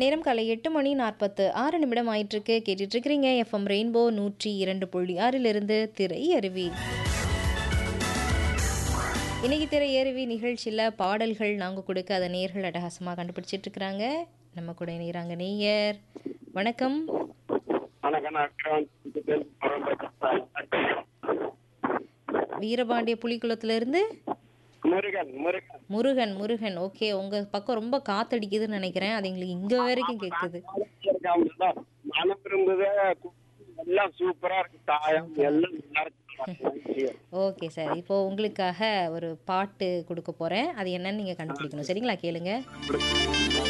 நேரம் காலை எட்டு மணி நாற்பத்து ஆறு நிமிடம் ஆயிட்டிருக்கு கேட்டுட்டு இருக்கிறீங்க எஃப்எம் ரெயின்போ நூற்றி இரண்டு புள்ளி ஆறிலிருந்து திரை அருவி இன்னைக்கு திரை அருவி நிகழ்ச்சியில் பாடல்கள் நாங்கள் கொடுக்க அதை நேர்கள் அட்டகாசமாக கண்டுபிடிச்சிட்டு இருக்கிறாங்க நம்ம கூட இணைகிறாங்க நேயர் வணக்கம் வணக்கம் நான் விக்ரவாண்டி வீரபாண்டிய புலிக்குளத்துல இருந்து முருகன் முருகன் முருகன் முருகன் ஓகே உங்க பக்கம் ரொம்ப காத்தடிக்குதுன்னு நினைக்கிறேன் அது எங்களுக்கு இங்க வரைக்கும் கேட்குது இருக்காங்க மனம் விரும்புத எல்லாம் சூப்பரா இருக்கு தாயம் எல்லாம் நல்லா இருக்கு ஓகே சார் இப்போ உங்களுக்காக ஒரு பாட்டு கொடுக்க போறேன் அது என்னன்னு நீங்க கண்டுபிடிக்கணும் சரிங்களா கேளுங்க